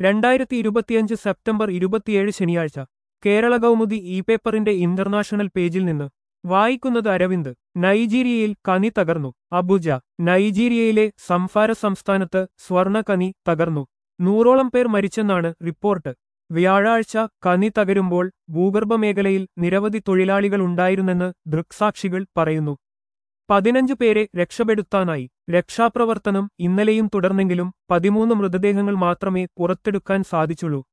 രണ്ടായിരത്തി ഇരുപത്തിയഞ്ച് സെപ്റ്റംബർ ഇരുപത്തിയേഴ് ശനിയാഴ്ച കേരള കൗമുദി ഇ പേപ്പറിന്റെ ഇന്റർനാഷണൽ പേജിൽ നിന്ന് വായിക്കുന്നത് അരവിന്ദ് നൈജീരിയയിൽ കനി തകർന്നു അബുജ നൈജീരിയയിലെ സംഫാര സംസ്ഥാനത്ത് സ്വർണ കനി തകർന്നു നൂറോളം പേർ മരിച്ചെന്നാണ് റിപ്പോർട്ട് വ്യാഴാഴ്ച കനി തകരുമ്പോൾ ഭൂഗർഭമേഖലയിൽ നിരവധി തൊഴിലാളികൾ ഉണ്ടായിരുന്നെന്ന് ദൃക്സാക്ഷികൾ പറയുന്നു പതിനഞ്ച് പേരെ രക്ഷപ്പെടുത്താനായി രക്ഷാപ്രവർത്തനം ഇന്നലെയും തുടർന്നെങ്കിലും പതിമൂന്ന് മൃതദേഹങ്ങൾ മാത്രമേ പുറത്തെടുക്കാൻ സാധിച്ചുള്ളൂ